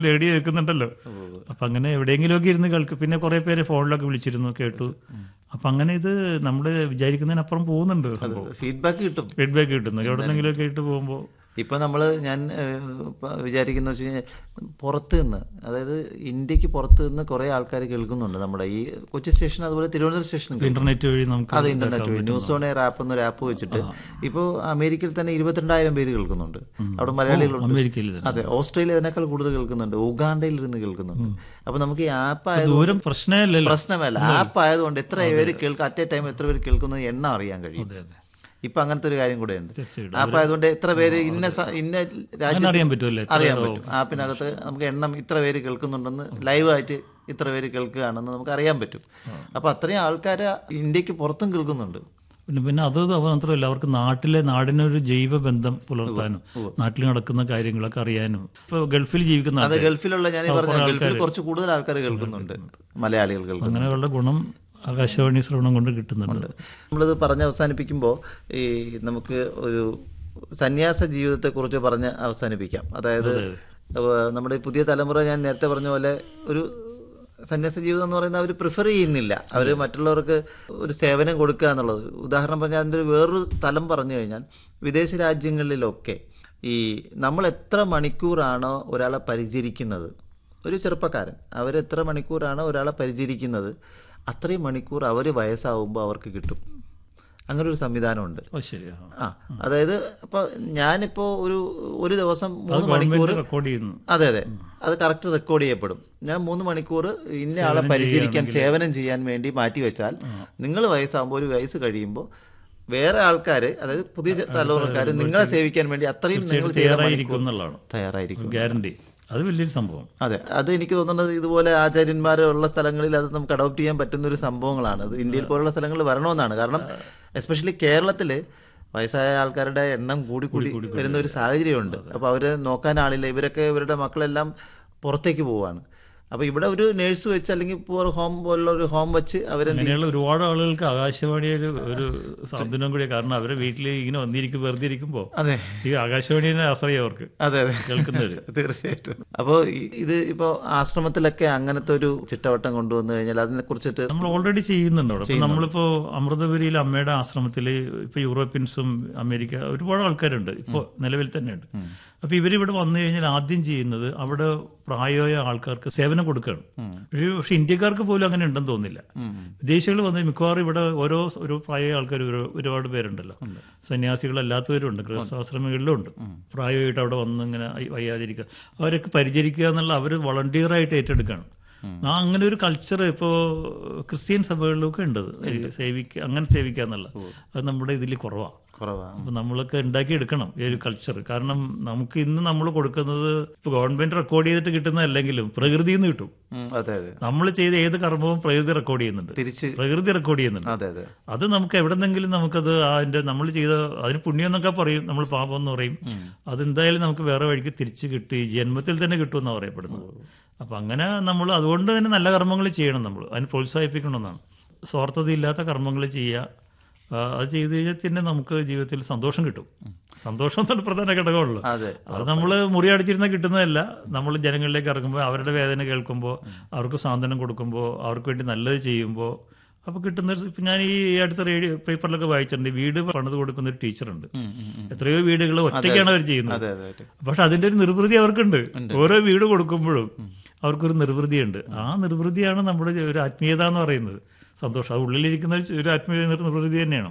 radio കേൾക്കുന്നുണ്ടല്ലോ അപ്പൊ അങ്ങനെ എവിടെയെങ്കിലുമൊക്കെ ഇരുന്ന് കേൾക്കും പിന്നെ കുറെ പേര് ഫോണിലൊക്കെ വിളിച്ചിരുന്നു കേട്ടു അപ്പൊ അങ്ങനെ ഇത് നമ്മൾ വിചാരിക്കുന്നതിനപ്പുറം പോകുന്നുണ്ട് സംഭവം ഫീഡ്ബാക്ക് കിട്ടും ഫീഡ്ബാക്ക് കിട്ടുന്നു എവിടെന്നെങ്കിലുമൊക്കെ ആയിട്ട് പോകുമ്പോൾ ഇപ്പൊ നമ്മൾ ഞാൻ ഏഹ്, ഇപ്പൊ വിചാരിക്കുന്ന വെച്ച് കഴിഞ്ഞാൽ പുറത്ത് നിന്ന് അതായത് ഇന്ത്യക്ക് പുറത്ത് നിന്ന് കുറെ ആൾക്കാർ കേൾക്കുന്നുണ്ട് നമ്മുടെ ഈ കൊച്ചി സ്റ്റേഷൻ അതുപോലെ തിരുവനന്തപുരം സ്റ്റേഷൻ ഇന്റർനെറ്റ് വഴി നമുക്ക് അത് ഇന്റർനെറ്റ് വഴി ന്യൂസ് ഓൺ എയർ ആപ്പ് എന്നൊരു ആപ്പ് വെച്ചിട്ട് ഇപ്പോൾ അമേരിക്കയിൽ തന്നെ ഇരുപത്തിരണ്ടായിരം പേര് കേൾക്കുന്നുണ്ട് അവിടെ മലയാളികളുണ്ട് അമേരിക്കയിൽ തന്നെ അതെ ഓസ്ട്രേലിയ അതിനേക്കാൾ കൂടുതൽ കേൾക്കുന്നുണ്ട് ഉഗാണ്ടയിൽ ഇരുന്ന് കേൾക്കുന്നുണ്ട് അപ്പൊ നമുക്ക് ഈ ആപ്പ് ആയത് ദൂരം പ്രശ്നമല്ലല്ലോ പ്രശ്നമല്ല ആപ്പ് ആയതുകൊണ്ട് എത്ര പേര് കേൾക്കുക അറ്റ് എ ടൈം എത്ര പേര് കേൾക്കുന്നത് എണ്ണം അറിയാൻ കഴിയും അതെ അതെ ഇപ്പൊ അങ്ങനത്തെ ഒരു കാര്യം കൂടെ ഉണ്ട് തീർച്ചയായിട്ടും ആപ്പ് ആയതുകൊണ്ട് എത്ര പേര് ഇന്ന സ- ഇന്ന അങ്ങനെ രാജ്യത്ത് അറിയാൻ പറ്റുമല്ലേ എത്ര- അറിയാൻ പറ്റും ആപ്പിനകത്ത് നമുക്ക് എണ്ണം ഇത്ര പേര് കേൾക്കുന്നുണ്ടെന്ന് ലൈവായിട്ട് ഇത്ര പേര് കേൾക്കുകയാണെന്ന് നമുക്ക് അറിയാൻ പറ്റും അപ്പൊ അത്രയും ആൾക്കാർ ഇന്ത്യക്ക് പുറത്തും കേൾക്കുന്നുണ്ട് പിന്നെ പിന്നെ അത് മാത്രമല്ല അവർക്ക് നാട്ടിലെ നാടിനൊരു ജൈവ ബന്ധം പുലർത്താനും നാട്ടിൽ നടക്കുന്ന കാര്യങ്ങളൊക്കെ അറിയാനും ഇപ്പൊ ഗൾഫിൽ ജീവിക്കുന്ന അത് ആൾക്കാര്, ഗൾഫിലുള്ള ഞാൻ ഈ പറഞ്ഞ ഗൾഫിൽ കുറച്ച് കൂടുതൽ ആൾക്കാർ കേൾക്കുന്നുണ്ട് മലയാളികൾ കേൾക്കുന്നുണ്ട് അങ്ങനെയുള്ള ഗുണം ആകാശവാണി ശ്രവണം കൊണ്ട് കിട്ടുന്നുണ്ട് നമ്മളിത് പറഞ്ഞ് അവസാനിപ്പിക്കുമ്പോൾ ഈ നമുക്ക് ഒരു സന്യാസ ജീവിതത്തെക്കുറിച്ച് പറഞ്ഞ് അവസാനിപ്പിക്കാം അതായത് ഏഹ്, നമ്മുടെ ഈ പുതിയ തലമുറ ഞാൻ നേരത്തെ പറഞ്ഞ പോലെ ഒരു സന്യാസ ജീവിതം എന്ന് പറയുന്നത് അവർ പ്രിഫർ ചെയ്യുന്നില്ല അവർ മറ്റുള്ളവർക്ക് ഒരു സേവനം കൊടുക്കുക എന്നുള്ളത് ഉദാഹരണം പറഞ്ഞാൽ അതിൻ്റെ ഒരു വേറൊരു തലം പറഞ്ഞു കഴിഞ്ഞാൽ വിദേശ രാജ്യങ്ങളിലൊക്കെ ഈ നമ്മൾ എത്ര മണിക്കൂറാണോ ഒരാളെ പരിചരിക്കുന്നത് ഒരു ചെറുപ്പക്കാരൻ അവരെത്ര മണിക്കൂറാണ് ഒരാളെ പരിചരിക്കുന്നത് അത്രയും മണിക്കൂർ അവർ വയസ്സാവുമ്പോൾ അവർക്ക് കിട്ടും അങ്ങനെ ഒരു സംവിധാനമുണ്ട് ഓ ശരിയാ ആ അതായത് ഇപ്പോൾ ഞാനിപ്പോൾ ഒരു ഒരു ദിവസം മൂന്ന് മണിക്കൂർ ഗവൺമെന്റ് റെക്കോർഡ് ചെയ്യുന്നു അതെ അതെ അത് കറക്റ്റ് റെക്കോർഡ് ചെയ്യപ്പെടും ഞാൻ മൂന്ന് മണിക്കൂർ ഇന്ന ആളെ പരിചരിക്കാൻ സേവനം ചെയ്യാൻ വേണ്ടി മാറ്റി വെച്ചാൽ നിങ്ങൾ വയസ്സാകുമ്പോൾ ഒരു വയസ്സ് കഴിയുമ്പോൾ വേറെ ആൾക്കാർ അതായത് പുതിയ തലമുറക്കാർ നിങ്ങളെ സേവിക്കാൻ വേണ്ടി അത്രയും നിങ്ങൾ ചെയ്ത തയ്യാറായിരിക്കും എന്നുള്ളതാണ് തയ്യാറായിരിക്കും ഗ്യാരണ്ടി അത് വലിയൊരു സംഭവം അതെ അത് എനിക്ക് തോന്നുന്നത് ഇതുപോലെ ആചാര്യന്മാരുള്ള സ്ഥലങ്ങളിൽ അത് നമുക്ക് അഡോപ്റ്റ് ചെയ്യാൻ പറ്റുന്ന ഒരു സംഭവങ്ങളാണ് അത് ഇന്ത്യയിൽ പോലുള്ള സ്ഥലങ്ങളിൽ വരണമെന്നാണ് കാരണം എസ്പെഷ്യലി കേരളത്തിൽ വയസ്സായ ആൾക്കാരുടെ എണ്ണം കൂടി കൂടി വരുന്ന ഒരു സാഹചര്യമുണ്ട് അപ്പോൾ അവരെ നോക്കാൻ ആളില്ല ഇവരൊക്കെ ഇവരുടെ മക്കളെല്ലാം പുറത്തേക്ക് പോവാണ് അപ്പോൾ ഇവിടെ ഒരു നേഴ്സ് വെച്ച് അല്ലെങ്കിൽ ഇപ്പോൾ ഹോം പോലുള്ള ഒരു ഹോം വെച്ച് അവരെ അങ്ങനെയുള്ള ഒരുപാട് ആളുകൾക്ക് ആകാശവാണി ഒരു ഒരു സാന്ത്വനം കൂടിയാണ് കാരണം അവരെ വീട്ടിൽ ഇങ്ങനെ വന്നിരിക്കും വെറുതെ ഇരിക്കുമ്പോൾ അതെ ഈ ആകാശവാണിനെ ആശ്രയം അവർക്ക് അതെ അതെ കേൾക്കുന്നവര് തീർച്ചയായിട്ടും അപ്പോൾ ഇത് ഇപ്പോൾ ആശ്രമത്തിലൊക്കെ അങ്ങനത്തെ ഒരു ചിട്ടവട്ടം കൊണ്ടുവന്നു കഴിഞ്ഞാൽ അതിനെ കുറിച്ചിട്ട് നമ്മൾ ഓൾറെഡി ചെയ്യുന്നുണ്ട് അവിടെ ഇപ്പൊ നമ്മളിപ്പോ അമൃതപുരിയിൽ അമ്മയുടെ ആശ്രമത്തിൽ ഇപ്പൊ യൂറോപ്യൻസും അമേരിക്ക ഒരുപാട് ആൾക്കാരുണ്ട് ഇപ്പോൾ നിലവിൽ തന്നെയുണ്ട് അപ്പൊ ഇവരിവിടെ വന്നു കഴിഞ്ഞാൽ ആദ്യം ചെയ്യുന്നത് അവിടെ പ്രായമായ ആൾക്കാർക്ക് സേവനം കൊടുക്കുകയാണ് ഒരു പക്ഷെ ഇന്ത്യക്കാർക്ക് പോലും അങ്ങനെ ഉണ്ടെന്ന് തോന്നുന്നില്ല വിദേശികൾ വന്ന് മിക്കവാറും ഇവിടെ ഓരോ ഒരു പ്രായമായ ആൾക്കാർ ഒരു- ഒരുപാട് പേരുണ്ടല്ലോ സന്യാസികളല്ലാത്തവരും ഉണ്ട് ഗൃഹസ്ഥാശ്രമികളിലും ഉണ്ട് പ്രായമായിട്ട് അവിടെ വന്ന് ഇങ്ങനെ അയ്- വയ്യാതിരിക്കുക അവരൊക്കെ പരിചരിക്കുക എന്നുള്ള അവർ വളണ്ടിയറായിട്ട് ഏറ്റെടുക്കുകയാണ് ആ അങ്ങനെ ഒരു കൾച്ചർ ഇപ്പോൾ ക്രിസ്ത്യൻ സഭകളിലൊക്കെ ഉണ്ട് ഈ സേവിക്കുക അങ്ങനെ സേവിക്കുക എന്നുള്ള അത് നമ്മുടെ ഇതിൽ കുറവാണ് കുറവാണ് അപ്പം നമ്മളൊക്കെ ഉണ്ടാക്കിയെടുക്കണം ഈ ഒരു കൾച്ചർ കാരണം നമുക്ക് ഇന്ന് നമ്മൾ കൊടുക്കുന്നത് ഇപ്പോൾ ഗവൺമെന്റ് റെക്കോർഡ് ചെയ്തിട്ട് കിട്ടുന്നതല്ലെങ്കിലും പ്രകൃതിയിൽ നിന്ന് കിട്ടും ഉം, അതെ അതെ നമ്മൾ ചെയ്ത ഏത് കർമ്മവും പ്രകൃതി റെക്കോർഡ് ചെയ്യുന്നുണ്ട് തിരിച്ച് പ്രകൃതി റെക്കോർഡ് ചെയ്യുന്നുണ്ട് അതെ അതെ അത് നമുക്ക് എവിടെന്നെങ്കിലും നമുക്കത് അതിന്റെ നമ്മൾ ചെയ്ത അതിന് പുണ്യം എന്നൊക്കെ പറയും നമ്മൾ പാപം എന്ന് പറയും അതെന്തായാലും നമുക്ക് വേറെ വഴിക്ക് തിരിച്ചു കിട്ടും ഈ ജന്മത്തിൽ തന്നെ കിട്ടുമെന്നാണ് പറയപ്പെടുന്നത് അപ്പം അങ്ങനെ നമ്മൾ അതുകൊണ്ട് തന്നെ നല്ല കർമ്മങ്ങൾ ചെയ്യണം നമ്മൾ അതിന് പ്രോത്സാഹിപ്പിക്കണമെന്നാണ് സ്വാർത്ഥതയില്ലാത്ത കർമ്മങ്ങൾ ചെയ്യുക ആ, അത് ചെയ്തു കഴിഞ്ഞാൽ തന്നെ നമുക്ക് ജീവിതത്തിൽ സന്തോഷം കിട്ടും സന്തോഷം എന്നുള്ള പ്രധാന ഘടകമുള്ളൂ അതെ അത് നമ്മൾ മുറി അടിച്ചിരുന്ന കിട്ടുന്നതല്ല നമ്മൾ ജനങ്ങളിലേക്ക് ഇറങ്ങുമ്പോൾ അവരുടെ വേദന കേൾക്കുമ്പോൾ അവർക്ക് സാന്ത്വനം കൊടുക്കുമ്പോൾ അവർക്ക് വേണ്ടി നല്ലത് ചെയ്യുമ്പോൾ അപ്പോൾ കിട്ടുന്ന ഒരു- ഇപ്പം ഞാൻ ഈ അടുത്ത റേഡിയോ പേപ്പറിലൊക്കെ വായിച്ചിട്ടുണ്ട് വീട് പണിത് കൊടുക്കുന്ന ഒരു ടീച്ചറുണ്ട് എത്രയോ വീടുകൾ ഒറ്റയ്ക്കാണ് അവർ ചെയ്യുന്നത് അതെ അതെ അതെ പക്ഷെ അതിന്റെ ഒരു നിർവൃതി അവർക്കുണ്ട് ഓരോ വീട് കൊടുക്കുമ്പോഴും അവർക്കൊരു നിർവൃതിയുണ്ട് ആ നിർവൃതിയാണ് നമ്മുടെ ഒരു ആത്മീയത എന്ന് പറയുന്നത് സന്തോഷം അത് ഉള്ളിലിരിക്കുന്ന ഒരു- ഒരു ആത്മീയ നിർ- നിർവൃതി തന്നെയാണ്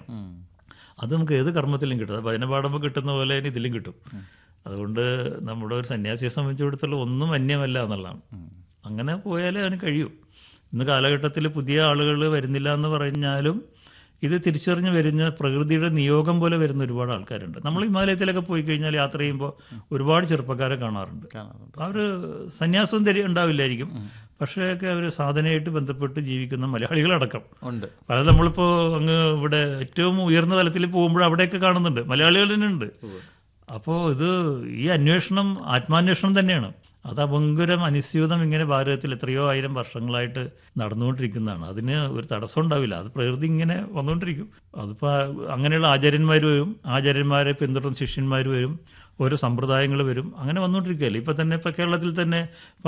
അത് നമുക്ക് ഏത് കർമ്മത്തിലും കിട്ടും അത് ഭജന പാടുമ്പോൾ കിട്ടുന്ന പോലെ തന്നെ ഇതിലും കിട്ടും അതുകൊണ്ട് നമ്മുടെ ഒരു സന്യാസിയെ സംബന്ധിച്ചിടത്തോളം ഒന്നും അന്യമല്ല എന്നുള്ളതാണ് അങ്ങനെ പോയാലേ അതിന് കഴിയൂ ഇന്ന് കാലഘട്ടത്തിൽ പുതിയ ആളുകൾ വരുന്നില്ല എന്ന് പറഞ്ഞാലും ഇത് തിരിച്ചറിഞ്ഞ് വരുന്ന പ്രകൃതിയുടെ നിയോഗം പോലെ വരുന്ന ഒരുപാട് ആൾക്കാരുണ്ട് നമ്മൾ ഹിമാലയത്തിലൊക്കെ പോയി കഴിഞ്ഞാൽ യാത്ര ചെയ്യുമ്പോൾ ഒരുപാട് ചെറുപ്പക്കാരെ കാണാറുണ്ട് കാണാറുണ്ട് അവർ സന്യാസവും തരി ഉണ്ടാവില്ലായിരിക്കും പക്ഷേ ഒക്കെ അവർ സാധനയായിട്ട് ബന്ധപ്പെട്ട് ജീവിക്കുന്ന മലയാളികളടക്കം ഉണ്ട് പല നമ്മളിപ്പോൾ അങ്ങ് ഇവിടെ ഏറ്റവും ഉയർന്ന തലത്തിൽ പോകുമ്പോൾ അവിടെയൊക്കെ കാണുന്നുണ്ട് മലയാളികൾ തന്നെ ഉണ്ട് അപ്പോൾ ഇത് ഈ അന്വേഷണം ആത്മാന്വേഷണം തന്നെയാണ് അത് അപങ്കുരം അനുസ്യൂതം ഇങ്ങനെ ഭാരതത്തിൽ എത്രയോ ആയിരം വർഷങ്ങളായിട്ട് നടന്നുകൊണ്ടിരിക്കുന്നതാണ് അതിന് ഒരു തടസ്സം ഉണ്ടാവില്ല അത് പ്രകൃതി ഇങ്ങനെ വന്നുകൊണ്ടിരിക്കും അതിപ്പോൾ അങ്ങനെയുള്ള ആചാര്യന്മാർ വരും ആചാര്യന്മാരെ പിന്തുടർന്ന് ശിഷ്യന്മാർ വരും ഓരോ സമ്പ്രദായങ്ങൾ വരും അങ്ങനെ വന്നുകൊണ്ടിരിക്കുകയല്ലേ ഇപ്പം തന്നെ ഇപ്പം കേരളത്തിൽ തന്നെ